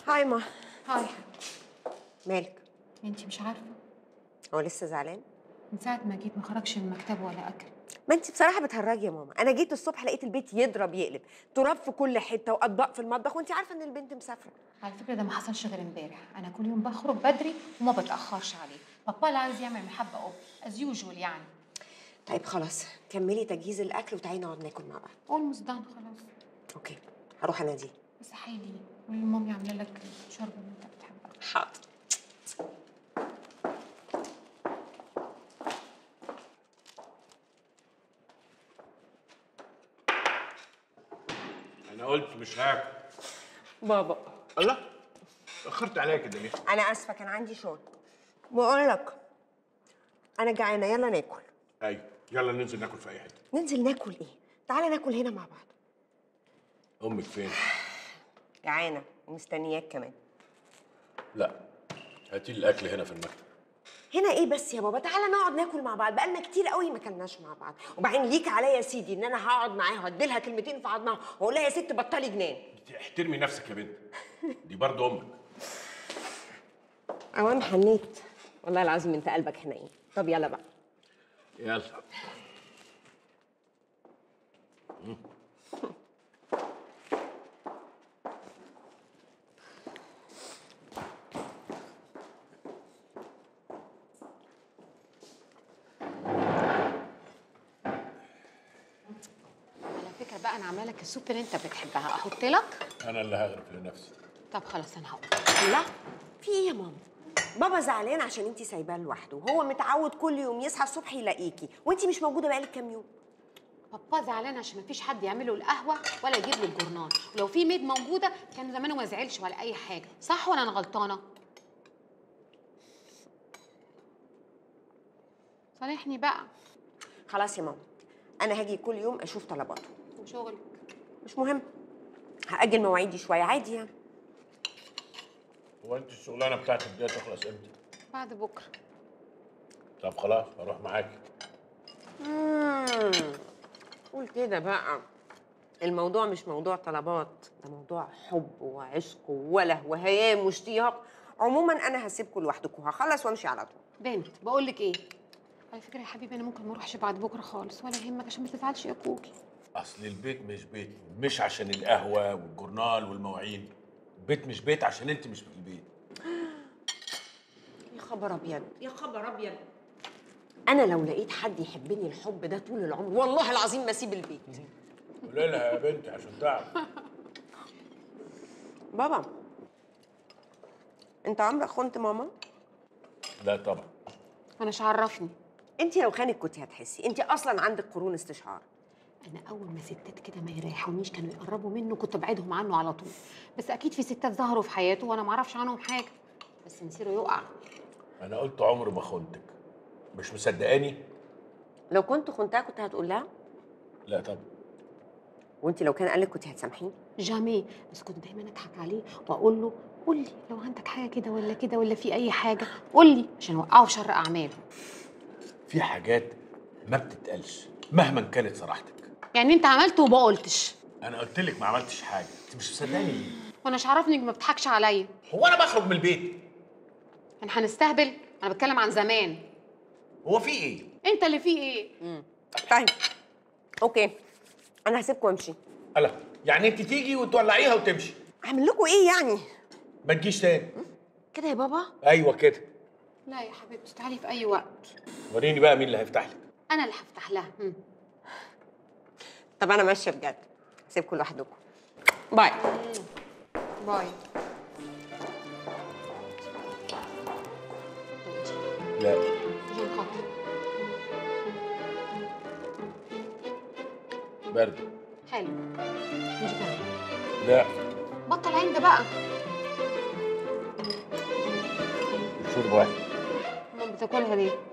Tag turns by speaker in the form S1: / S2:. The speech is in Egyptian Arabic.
S1: هاي ما
S2: هاي
S1: مالك
S2: انتي مش عارفه
S1: هو لسه زعلان
S2: من ساعه ما جيت ما خرجش من المكتب ولا اكل
S1: ما انت بصراحه بتهرجي يا ماما انا جيت الصبح لقيت البيت يضرب يقلب تراب في كل حته واطباق في المطبخ وانت عارفه ان البنت مسافره
S2: على فكره ده ما حصلش غير امبارح انا كل يوم بخرج بدري وما بتاخرش عليه بابا اللي عايز يعمل محبه اب از يوجوال يعني
S1: طيب خلاص كملي تجهيز الاكل وتعالي نقعد ناكل مع بعض
S2: اولموست دان خلاص
S1: اوكي هروح اناديه
S2: بس حيلي قولي لمامي عامله لك شوربه اللي انت بتحبها
S1: حاضر
S3: انا قلت مش هاكل
S1: بابا
S3: الله اخرت عليا كده ليه
S1: انا اسفه كان عندي شغل بقول لك انا جعانه يلا ناكل
S3: ايوه يلا ننزل ناكل في اي حته
S1: ننزل ناكل ايه تعالى ناكل هنا مع بعض
S3: امك فين
S1: جعانه ومستنياك كمان
S3: لا هاتي لي الاكل هنا في المكتب
S1: هنا ايه بس يا بابا تعالى نقعد ناكل مع بعض بقالنا كتير قوي ما كلناش مع بعض وبعدين ليك عليا يا سيدي ان انا هقعد معاها وادي لها كلمتين في عضمها واقول لها يا ست بطلي جنان
S3: انت احترمي نفسك يا بنت دي برضه امك
S1: اوام حنيت والله العظيم انت قلبك حنين طب يلا بقى
S3: يلا
S2: على فكره بقى انا عامله لك السوب اللي انت بتحبها احط لك
S3: انا اللي هغرف لنفسي
S2: طب خلاص انا هقول
S1: لا في ايه يا ماما بابا زعلان عشان انت سايباه لوحده وهو متعود كل يوم يصحى الصبح يلاقيكي وانت مش موجوده بقالك كام يوم
S2: بابا زعلان عشان مفيش حد يعمل له القهوه ولا يجيب له الجورنال ولو في ميد موجوده كان زمانه ما زعلش ولا اي حاجه صح ولا انا غلطانه صالحني بقى
S1: خلاص يا ماما انا هاجي كل يوم اشوف طلباته
S2: وشغلك
S1: مش مهم هاجل مواعيدي شويه عادي يعني
S3: هو انت الشغلانه بتاعتك دي هتخلص امتى
S2: بعد بكره
S3: طب خلاص هروح معاكي
S1: امم قول كده بقى الموضوع مش موضوع طلبات ده موضوع حب وعشق ووله وهيام واشتياق عموما انا هسيبكم لوحدكم هخلص وامشي على طول
S2: بنت بقول لك ايه على فكره يا حبيبي انا ممكن ما اروحش بعد بكره خالص ولا يهمك عشان ما تزعلش يا كوكي
S3: اصل البيت مش بيت مش عشان القهوه والجورنال والمواعين البيت مش بيت عشان انت مش في البيت
S1: يا خبر ابيض يا خبر ابيض انا لو لقيت حد يحبني الحب ده طول العمر والله العظيم ما اسيب البيت
S3: قولي لها يا بنتي عشان تعرف
S1: بابا انت عمرك خنت ماما
S3: لا طبعا
S2: انا مش عرفني
S1: انت لو خانك كنت هتحسي انت اصلا عندك قرون استشعار
S2: انا اول ما ستات كده ما يريحونيش كانوا يقربوا منه كنت ابعدهم عنه على طول بس اكيد في ستات ظهروا في حياته وانا ما اعرفش عنهم حاجه بس نسيره يقع
S3: انا قلت عمري ما خنتك مش مصدقاني
S1: لو كنت خنتها كنت هتقول لها
S3: لا طبعا
S1: وانت لو كان قالك كنت هتسامحيه
S2: جامي بس كنت دايما اضحك عليه واقول له قول لي لو عندك حاجه كده ولا كده ولا في اي حاجه قول لي عشان اوقعه في شر اعماله
S3: في حاجات ما بتتقالش مهما كانت صراحتك
S2: يعني انت عملت وما قلتش
S3: انا قلت لك ما عملتش حاجه انت مش مصدقاني ليه
S2: وانا مش عارفني انك ما بتضحكش عليا
S3: هو انا بخرج من البيت
S2: احنا هنستهبل انا بتكلم عن زمان
S3: هو في ايه
S2: انت اللي فيه ايه
S1: طيب اوكي انا هسيبكم وامشي
S3: الا يعني انت تيجي وتولعيها وتمشي
S1: اعمل لكم ايه يعني
S3: ما تجيش تاني
S1: كده يا بابا
S3: ايوه كده
S2: لا يا حبيبتي تعالي في اي وقت
S3: وريني بقى مين اللي هيفتح لك
S2: انا اللي هفتح لها هم.
S1: طب انا ماشيه بجد هسيبكم لوحدكم باي
S2: باي
S3: لا
S2: عشان خاطري
S3: برد
S2: حلو مش بقى
S3: لا
S2: بطل عند بقى
S3: شرب واحد
S2: ماما بتاكلها ليه